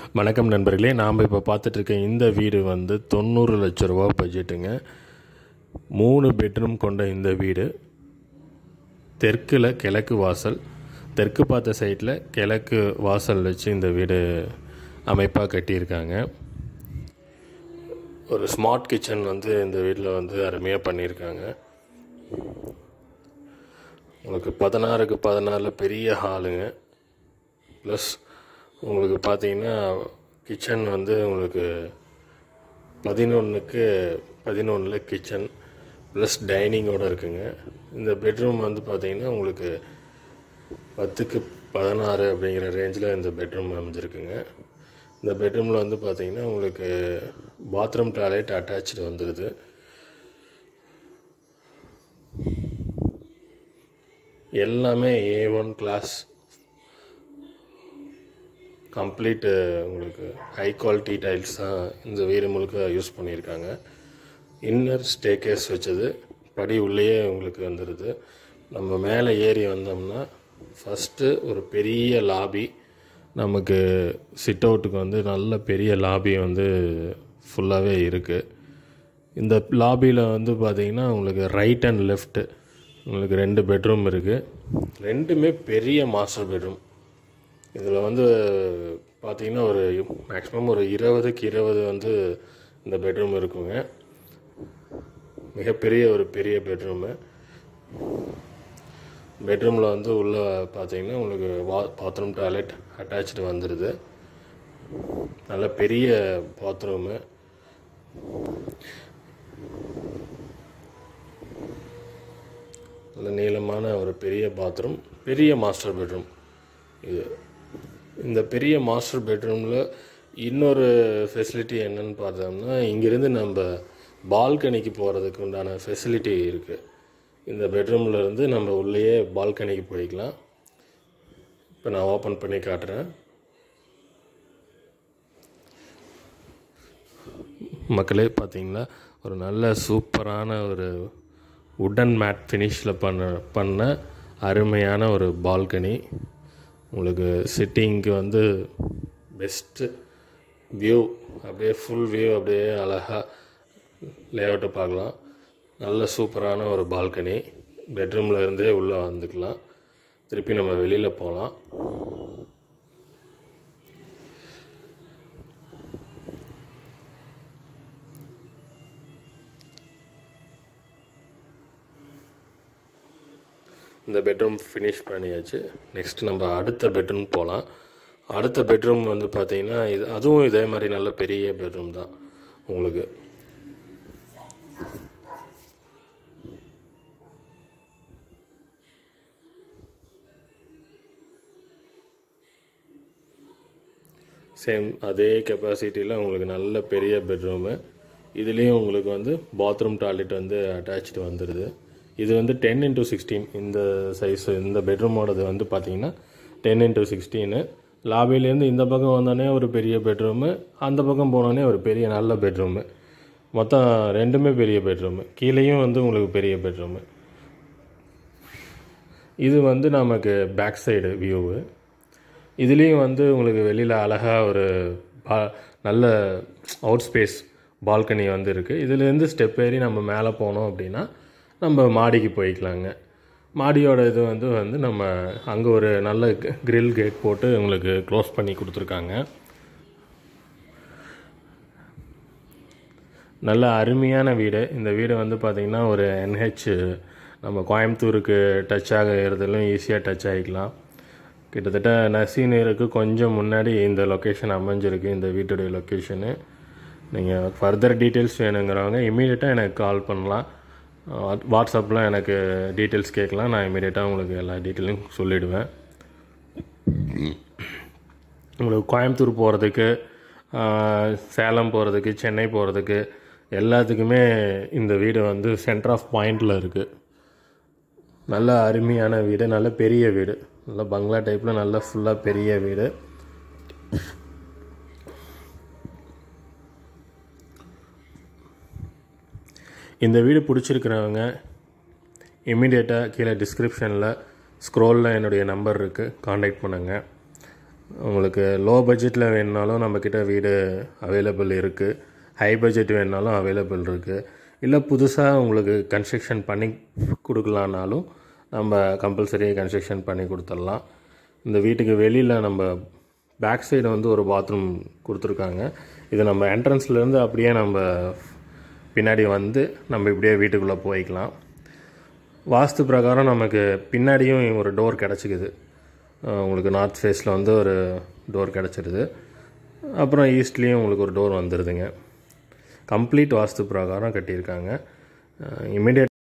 வணக்கம் நண்பர்களே நாம் இப்போ பார்த்துட்ருக்க இந்த வீடு வந்து தொண்ணூறு லட்ச ரூபா பட்ஜெட்டுங்க மூணு பெட்ரூம் கொண்ட இந்த வீடு தெற்கில் கிழக்கு வாசல் தெற்கு பார்த்த சைடில் கிழக்கு வாசல் வச்சு இந்த வீடு அமைப்பாக கட்டியிருக்காங்க ஒரு ஸ்மார்ட் கிச்சன் வந்து இந்த வீட்டில் வந்து அருமையாக பண்ணியிருக்காங்க உங்களுக்கு பதினாறுக்கு பதினாறில் பெரிய ஹாலுங்க ப்ளஸ் உங்களுக்கு பார்த்தீங்கன்னா கிச்சன் வந்து உங்களுக்கு பதினொன்றுக்கு பதினொன்றில் கிச்சன் ப்ளஸ் டைனிங்கோடு இருக்குங்க இந்த பெட்ரூம் வந்து பார்த்தீங்கன்னா உங்களுக்கு பத்துக்கு பதினாறு அப்படிங்கிற ரேஞ்சில் இந்த பெட்ரூம் அமைஞ்சிருக்குங்க இந்த பெட்ரூமில் வந்து பார்த்தீங்கன்னா உங்களுக்கு பாத்ரூம் டாய்லெட் அட்டாச்சு வந்துடுது எல்லாமே ஏ ஒன் கிளாஸ் கம்ப்ளீட்டு உங்களுக்கு ஹை குவாலிட்டி டைல்ஸ் தான் இந்த வீடு முழுக்க யூஸ் பண்ணியிருக்காங்க இன்னர் ஸ்டேக்கேஸ் வச்சது படி உள்ளேயே உங்களுக்கு வந்துடுது நம்ம மேலே ஏறி வந்தோம்னா ஃபஸ்ட்டு ஒரு பெரிய லாபி நமக்கு சிட் அவுட்டுக்கு வந்து நல்ல பெரிய லாபி வந்து ஃபுல்லாகவே இருக்குது இந்த லாபியில் வந்து பார்த்திங்கன்னா உங்களுக்கு ரைட் அண்ட் லெஃப்ட்டு உங்களுக்கு ரெண்டு பெட்ரூம் இருக்குது ரெண்டுமே பெரிய மாஸ்டர் பெட்ரூம் இதில் வந்து பார்த்திங்கன்னா ஒரு மேக்ஸிமம் ஒரு இருபதுக்கு இருபது வந்து இந்த பெட்ரூம் இருக்குங்க மிகப்பெரிய ஒரு பெரிய பெட்ரூமு பெட்ரூமில் வந்து உள்ளே பார்த்தீங்கன்னா உங்களுக்கு வா பாத்ரூம் டாய்லெட் அட்டாச்சு வந்துடுது நல்ல பெரிய பாத்ரூமு நல்ல நீளமான ஒரு பெரிய பாத்ரூம் பெரிய மாஸ்டர் பெட்ரூம் இது இந்த பெரிய மாஸ்டர் பெட்ரூமில் இன்னொரு ஃபெசிலிட்டி என்னன்னு பார்த்தோம்னா இங்கேருந்து நம்ம பால்கனிக்கு போகிறதுக்கு உண்டான ஃபெசிலிட்டி இருக்குது இந்த பெட்ரூமில் இருந்து நம்ம உள்ளேயே பால்கனிக்கு போய்க்கலாம் இப்போ நான் ஓப்பன் பண்ணி காட்டுறேன் மக்களே பார்த்தீங்களா ஒரு நல்ல சூப்பரான ஒரு உடன் மேட் ஃபினிஷில் பண்ண பண்ண அருமையான ஒரு பால்கனி உங்களுக்கு சிட்டிங்க்கு வந்து பெஸ்ட்டு வியூ அப்படியே ஃபுல் வியூ அப்படியே அழகாக லேஅவுட்டை பார்க்கலாம் நல்ல சூப்பரான ஒரு பால்கனி பெட்ரூமில் இருந்தே உள்ளே வந்துக்கலாம் திருப்பி நம்ம வெளியில் போகலாம் இந்த பெட்ரூம் ஃபினிஷ் பண்ணியாச்சு நெக்ஸ்ட் நம்ம அடுத்த பெட்ரூம் போகலாம் அடுத்த பெட்ரூம் வந்து பார்த்தீங்கன்னா இது அதுவும் இதே மாதிரி நல்ல பெரிய பெட்ரூம் தான் உங்களுக்கு சேம் அதே கெப்பாசிட்டியில் உங்களுக்கு நல்ல பெரிய பெட்ரூமு இதுலேயும் உங்களுக்கு வந்து பாத்ரூம் டாய்லெட் வந்து அட்டாச்சு வந்துடுது இது வந்து டென் இன்ட்டு சிக்ஸ்டீன் இந்த சைஸ் இந்த பெட்ரூமோடது வந்து பார்த்தீங்கன்னா டென் இன்ட்டு சிக்ஸ்டீனு லாபிலேருந்து இந்த பக்கம் வந்தோடனே ஒரு பெரிய பெட்ரூமு அந்த பக்கம் போனோடனே ஒரு பெரிய நல்ல பெட்ரூமு மொத்தம் ரெண்டுமே பெரிய பெட்ரூமு கீழேயும் வந்து உங்களுக்கு பெரிய பெட்ரூமு இது வந்து நமக்கு பேக் சைடு வியூவு இதுலேயும் வந்து உங்களுக்கு வெளியில் அழகாக ஒரு பா நல்ல அவுட் ஸ்பேஸ் பால்கனி வந்து இருக்குது இதுலேருந்து ஸ்டெப் ஏறி நம்ம மேலே போனோம் அப்படின்னா நம்ம மாடிக்கு போய்க்கலாங்க மாடியோட இது வந்து வந்து நம்ம அங்கே ஒரு நல்ல கிரில் கேட் போட்டு உங்களுக்கு க்ளோஸ் பண்ணி கொடுத்துருக்காங்க நல்ல அருமையான வீடு இந்த வீடு வந்து பார்த்திங்கன்னா ஒரு என்ஹெச் நம்ம கோயம்புத்தூருக்கு டச் ஆகிறதுலும் ஈஸியாக டச் ஆகிக்கலாம் கிட்டத்தட்ட நசீனருக்கு கொஞ்சம் முன்னாடி இந்த லொக்கேஷன் அமைஞ்சிருக்கு இந்த வீட்டுடைய லொக்கேஷனு நீங்கள் ஃபர்தர் டீட்டெயில்ஸ் வேணுங்கிறவங்க இமீடியட்டாக எனக்கு கால் பண்ணலாம் வாட்ஸ்அப்பில் எனக்கு டீட்டெயில்ஸ் கேட்கலாம் நான் இமீடியட்டாக உங்களுக்கு எல்லா டீட்டெயிலும் சொல்லிவிடுவேன் உங்களுக்கு கோயம்புத்தூர் போகிறதுக்கு சேலம் போகிறதுக்கு சென்னை போகிறதுக்கு எல்லாத்துக்குமே இந்த வீடு வந்து சென்டர் ஆஃப் பாயிண்டில் இருக்குது நல்ல அருமையான வீடு நல்ல பெரிய வீடு நல்ல பங்களா டைப்பில் நல்ல ஃபுல்லாக பெரிய வீடு இந்த வீடு பிடிச்சிருக்கிறவங்க இம்மிடியேட்டாக கீழே டிஸ்கிரிப்ஷனில் ஸ்க்ரோலில் என்னுடைய நம்பர் இருக்குது காண்டாக்ட் பண்ணுங்கள் உங்களுக்கு லோ பட்ஜெட்டில் வேணுனாலும் நம்மக்கிட்ட வீடு அவைலபிள் இருக்குது ஹை பட்ஜெட் வேணுனாலும் அவைலபிள் இருக்குது இல்லை புதுசாக உங்களுக்கு கன்ஸ்ட்ரக்ஷன் பண்ணி கொடுக்கலான்னாலும் நம்ம கம்பல்சரி கன்ஸ்ட்ரக்ஷன் பண்ணி கொடுத்துடலாம் இந்த வீட்டுக்கு வெளியில் நம்ம பேக் சைடு வந்து ஒரு பாத்ரூம் கொடுத்துருக்காங்க இது நம்ம என்ட்ரன்ஸ்லேருந்து அப்படியே நம்ம பின்னாடி வந்து நம்ம இப்படியே வீட்டுக்குள்ளே போய்க்கலாம் வாஸ்து பிரகாரம் நமக்கு பின்னாடியும் ஒரு டோர் கிடச்சிக்குது அஹ் உங்களுக்கு நார்த் ஃபேஸில் வந்து ஒரு டோர் கிடச்சிருது அப்புறம் ஈஸ்ட்லேயும் உங்களுக்கு ஒரு டோர் வந்துடுதுங்க கம்ப்ளீட் வாஸ்து பிரகாரம் கட்டியிருக்காங்க இமிடியேட்